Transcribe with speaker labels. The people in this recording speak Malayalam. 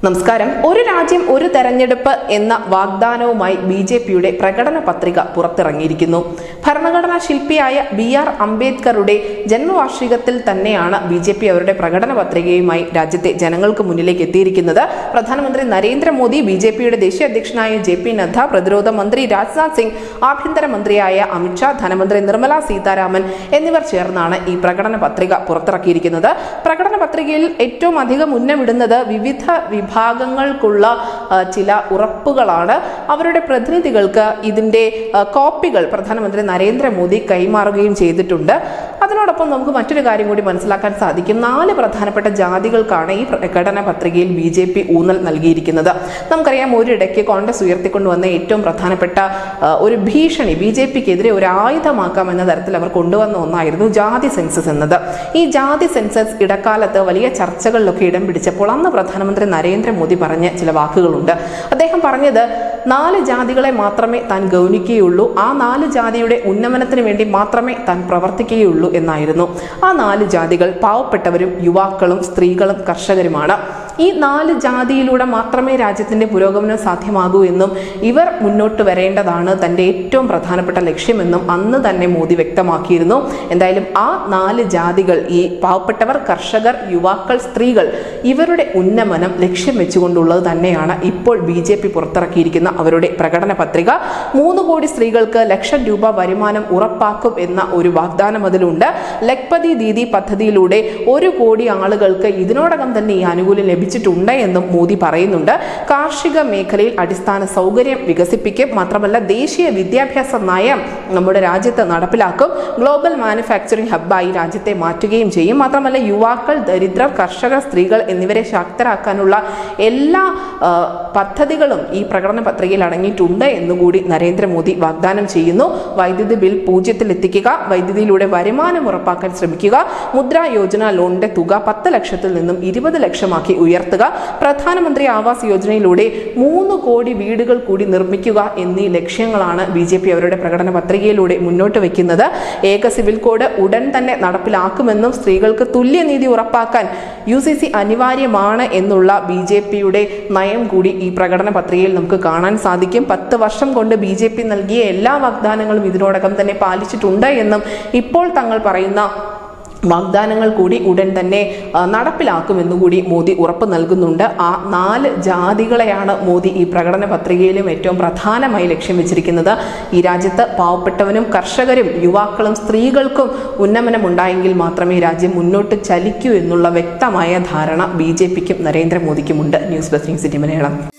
Speaker 1: നമസ്കാരം ഒരു രാജ്യം ഒരു തെരഞ്ഞെടുപ്പ് എന്ന വാഗ്ദാനവുമായി ബി ജെ പിയുടെ പ്രകടന പത്രിക പുറത്തിറങ്ങിയിരിക്കുന്നു ഭരണഘടനാ ശില്പിയായ ബി ആർ അംബേദ്കറുടെ ജന്മവാർഷികത്തിൽ തന്നെയാണ് ബി ജെ പി അവരുടെ പ്രകടന പത്രികയുമായി രാജ്യത്തെ ജനങ്ങൾക്ക് മുന്നിലേക്ക് എത്തിയിരിക്കുന്നത് പ്രധാനമന്ത്രി നരേന്ദ്രമോദി ബി ജെ പിയുടെ ദേശീയ അധ്യക്ഷനായ ജെ പി നദ്ദ പ്രതിരോധ മന്ത്രി രാജ്നാഥ് സിംഗ് ആഭ്യന്തരമന്ത്രിയായ അമിത്ഷാ ധനമന്ത്രി നിർമ്മല സീതാരാമൻ എന്നിവർ ചേർന്നാണ് ഈ പ്രകടന പത്രിക പുറത്തിറക്കിയിരിക്കുന്നത് പ്രകടന പത്രികയിൽ ഏറ്റവും അധികം ഉന്നമിടുന്നത് വിവിധ വിഭാഗങ്ങൾക്കുള്ള ആ, ചില ഉറപ്പുകളാണ് അവരുടെ പ്രതിനിധികൾക്ക് ഇതിന്റെ ആ, കോപ്പികൾ പ്രധാനമന്ത്രി നരേന്ദ്രമോദി കൈമാറുകയും ചെയ്തിട്ടുണ്ട് അതിനോടൊപ്പം നമുക്ക് മറ്റൊരു കാര്യം കൂടി മനസ്സിലാക്കാൻ സാധിക്കും നാല് പ്രധാനപ്പെട്ട ജാതികൾക്കാണ് ഈ പ്രകടന പത്രികയിൽ ബി ജെ പി ഊന്നൽ നൽകിയിരിക്കുന്നത് നമുക്കറിയാം ഒരിടയ്ക്ക് കോൺഗ്രസ് ഉയർത്തിക്കൊണ്ടുവന്ന ഏറ്റവും പ്രധാനപ്പെട്ട ആ, ഒരു ഭീഷണി ബി ജെ പിക്കെതിരെ ഒരു ആയുധമാക്കാം എന്ന തരത്തിൽ അവർ കൊണ്ടുവന്ന ഒന്നായിരുന്നു ജാതി സെൻസസ് എന്നത് ഈ ജാതി സെൻസസ് ഇടക്കാലത്ത് വലിയ ചർച്ചകളിലൊക്കെ ഇടം പിടിച്ചപ്പോൾ അന്ന് പ്രധാനമന്ത്രി നരേന്ദ്രമോദി പറഞ്ഞ ചില വാക്കുകളുണ്ട് അദ്ദേഹം പറഞ്ഞത് നാല് ജാതികളെ മാത്രമേ താൻ ഗൗനിക്കുകയുള്ളൂ ആ നാല് ജാതിയുടെ ഉന്നമനത്തിന് വേണ്ടി മാത്രമേ താൻ പ്രവർത്തിക്കുകയുള്ളൂ എന്നായിരുന്നു ആ നാല് ജാതികൾ പാവപ്പെട്ടവരും യുവാക്കളും സ്ത്രീകളും കർഷകരുമാണ് ഈ നാല് ജാതിയിലൂടെ മാത്രമേ രാജ്യത്തിന്റെ പുരോഗമനം സാധ്യമാകൂ എന്നും ഇവർ മുന്നോട്ട് വരേണ്ടതാണ് തന്റെ ഏറ്റവും പ്രധാനപ്പെട്ട ലക്ഷ്യമെന്നും അന്ന് തന്നെ മോദി വ്യക്തമാക്കിയിരുന്നു എന്തായാലും ആ നാല് ജാതികൾ ഈ പാവപ്പെട്ടവർ കർഷകർ യുവാക്കൾ സ്ത്രീകൾ ഇവരുടെ ഉന്നമനം ലക്ഷ്യം വെച്ചുകൊണ്ടുള്ളത് തന്നെയാണ് ഇപ്പോൾ ബി ജെ പി പുറത്തിറക്കിയിരിക്കുന്ന അവരുടെ പ്രകടന പത്രിക മൂന്ന് കോടി സ്ത്രീകൾക്ക് ലക്ഷം രൂപ വരുമാനം ഉറപ്പാക്കും എന്ന ഒരു വാഗ്ദാനം അതിലുണ്ട് ലക്പതി ദീദി പദ്ധതിയിലൂടെ ഒരു കോടി ആളുകൾക്ക് ഇതിനോടകം തന്നെ ഈ ആനുകൂല്യം ലഭിച്ചിട്ടുണ്ട് എന്നും മോദി പറയുന്നുണ്ട് കാർഷിക മേഖലയിൽ അടിസ്ഥാന സൗകര്യം വികസിപ്പിക്കും മാത്രമല്ല ദേശീയ വിദ്യാഭ്യാസ നയം നമ്മുടെ രാജ്യത്ത് നടപ്പിലാക്കും ഗ്ലോബൽ മാനുഫാക്ചറിംഗ് ഹബ്ബായി രാജ്യത്തെ മാറ്റുകയും ചെയ്യും മാത്രമല്ല യുവാക്കൾ ദരിദ്രർ കർഷകർ സ്ത്രീകൾ എന്നിവരെ ശക്തരാക്കാനുള്ള എല്ലാ ആ, പദ്ധതികളും ഈ പ്രകടന പത്രികയിൽ അടങ്ങിയിട്ടുണ്ട് എന്നുകൂടി നരേന്ദ്രമോദി വാഗ്ദാനം ചെയ്യുന്നു വൈദ്യുതി ബിൽ പൂജ്യത്തിൽ എത്തിക്കുക വൈദ്യുതിയിലൂടെ വരുമാനം ഉറപ്പാക്കാൻ ശ്രമിക്കുക മുദ്രാ യോജന ലോണിന്റെ തുക പത്ത് ലക്ഷത്തിൽ നിന്നും ഇരുപത് ലക്ഷമാക്കി ഉയർത്തുക പ്രധാനമന്ത്രി ആവാസ് യോജനയിലൂടെ മൂന്ന് കോടി വീടുകൾ കൂടി നിർമ്മിക്കുക എന്നീ ലക്ഷ്യങ്ങളാണ് ബി ജെ പി അവരുടെ പ്രകടന പത്രികയിലൂടെ മുന്നോട്ട് വയ്ക്കുന്നത് ഏക സിവിൽ കോഡ് ഉടൻ തന്നെ നടപ്പിലാക്കുമെന്നും സ്ത്രീകൾക്ക് തുല്യനീതി ഉറപ്പാക്കാൻ യു സി സി അനിവാര്യമാണ് എന്നുള്ള ബി ജെ പിയുടെ നയം കൂടി ഈ പ്രകടന പത്രികയിൽ നമുക്ക് കാണാൻ സാധിക്കും പത്ത് വർഷം കൊണ്ട് ബി ജെ പി നൽകിയ എല്ലാ വാഗ്ദാനങ്ങളും ഇതിനോടകം തന്നെ പാലിച്ചിട്ടുണ്ട് എന്നും ഇപ്പോൾ തങ്ങൾ പറയുന്ന വാഗ്ദാനങ്ങൾ കൂടി ഉടൻ തന്നെ ആ, നടപ്പിലാക്കുമെന്നും കൂടി മോദി ഉറപ്പ് നൽകുന്നുണ്ട് ആ നാല് ജാതികളെയാണ് മോദി ഈ പ്രകടന പത്രികയിലും ഏറ്റവും പ്രധാനമായി ലക്ഷ്യം വെച്ചിരിക്കുന്നത് ഈ രാജ്യത്ത് പാവപ്പെട്ടവനും കർഷകരും യുവാക്കളും സ്ത്രീകൾക്കും ഉന്നമനം ഉണ്ടായെങ്കിൽ മാത്രമേ രാജ്യം മുന്നോട്ട് ചലിക്കൂ എന്നുള്ള വ്യക്തമായ ധാരണ ബി ജെ പിക്കും നരേന്ദ്രമോദിക്കുമുണ്ട് ന്യൂസ് ഡെസ്ക് സിറ്റി മലയാളം